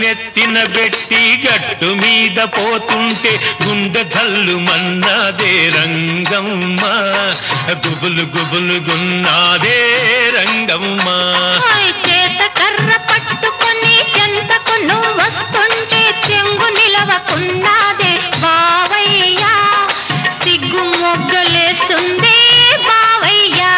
నెత్తిన పెట్టి గట్టు మీద పోతుంటే గుండె జల్లు మన్నాదే రంగమ్మ గుబులు గుబులు గున్నాదే రంగమ్మ హాయ్ చేత కర్ర పట్టుకొని చెంతకు నువ్వు వస్తుంటే చెంగు నిలవకున్నాదే బావయ్యా సిగ్గు మొగ్గలేస్తుంది బావయ్యా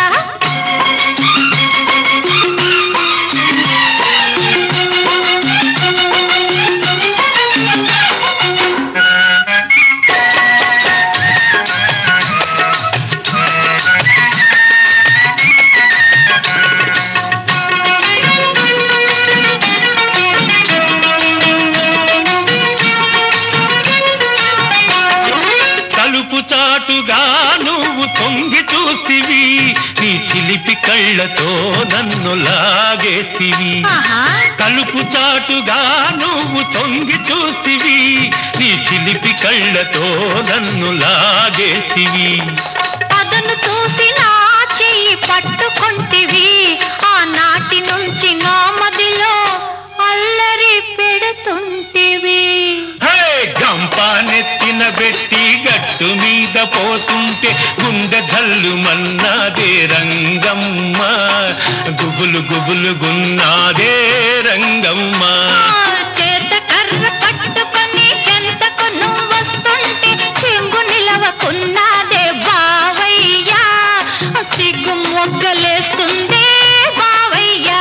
తలుపు చాటుగా నువ్వు తొంగి చూస్తివి నీ చిలిపి కళ్ళతో నన్ను లాగేస్తివి ఆహా తలుపు చాటుగా నువ్వు తొంగి చూస్తివి నీ చిలిపి కళ్ళతో నన్ను లాగేస్తివి అదను చూసి నా చెయ్యి పట్టుకొంటివి ఆనాటి నుంచి నా మదిలో అల్లరి పెడుతుంటివి హే గంప నెత్తిన పెట్టి గట్టు మీద పోతుంటే గుండె జల్లు మన్నాదే రంగమ్మ గుబులు గుబులు గున్నాదే రంగమ్మ ఆ చేత కర్ర పట్టుకొని చెంతకు నువ్వు వస్తుంటే చెంగు నిలవకున్నాదే బావయ్యా సిగ్గు మొగ్గలేస్తుంది బావయ్యా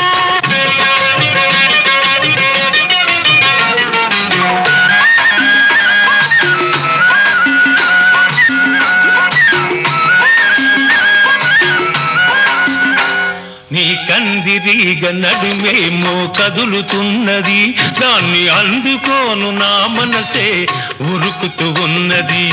నీ కందిరీగ నడుమేమో కదులుతున్నది దాన్ని అందుకోను నా మనసే ఉరుకుతూ ఉన్నది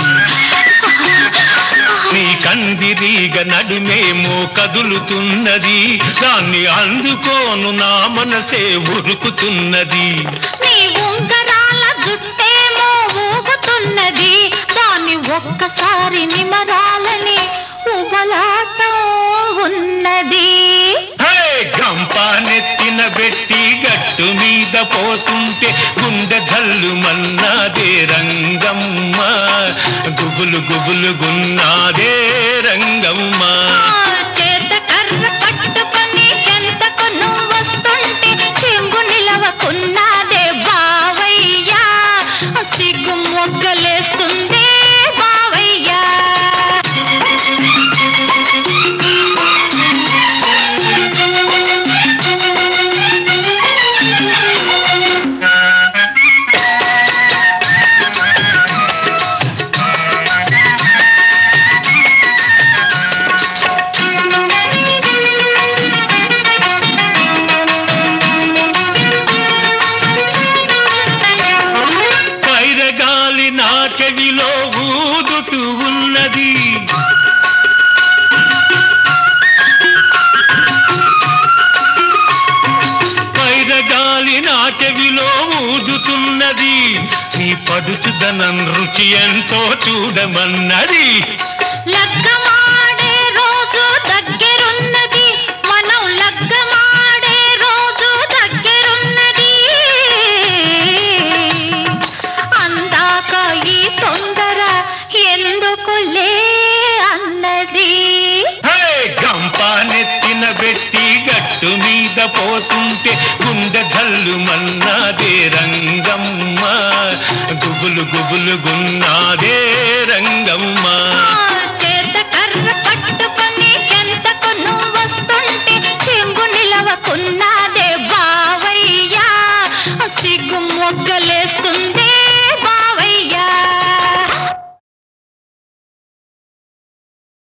నీ కందిరీగ నడుమేమో కదులుతున్నది దాన్ని అందుకోను నా మనసే ఉరుకుతున్నది నీ ఉంగరాల జుట్టేమో ఊగుతున్నది దాన్ని ఒక్కసారి నిమరాలని ఉబలాటం ఉన్నది హే గంప నెత్తిన పెట్టి గట్టు మీద పోతుంటే గుండె జల్లు మన్నాదే రంగమ్మ గుబులు గుబులు గున్నాదే రంగమ్మ ఆ చేత కర్ర పట్టుకొని చెంతకు నువ్వు వస్తుంటే చెంగు నిలవకున్నాదే బావయ్యా సిగ్గు మొగ్గలేస్తుంది బావయ్యా పైరగాలి నా చెవిలో ఊదుతూ ఉన్నది పైరగాలి నా చెవిలో ఊదుతున్నది నీ పడుచుదనం రుచి ఎంతో చూడమన్నది లగ్గమాడే రోజు దగ్గరున్నది మనం లగ్గమాడే రోజు దగ్గరున్నది అందాక ఈ తొందర ఎందుకులే అన్నది హే గంప నెత్తిన పెట్టి గట్టు మీద పోతుంటే గుండె జల్లు మన్నాదే రంగమ్మ గుబులు గుబులు గున్నాదే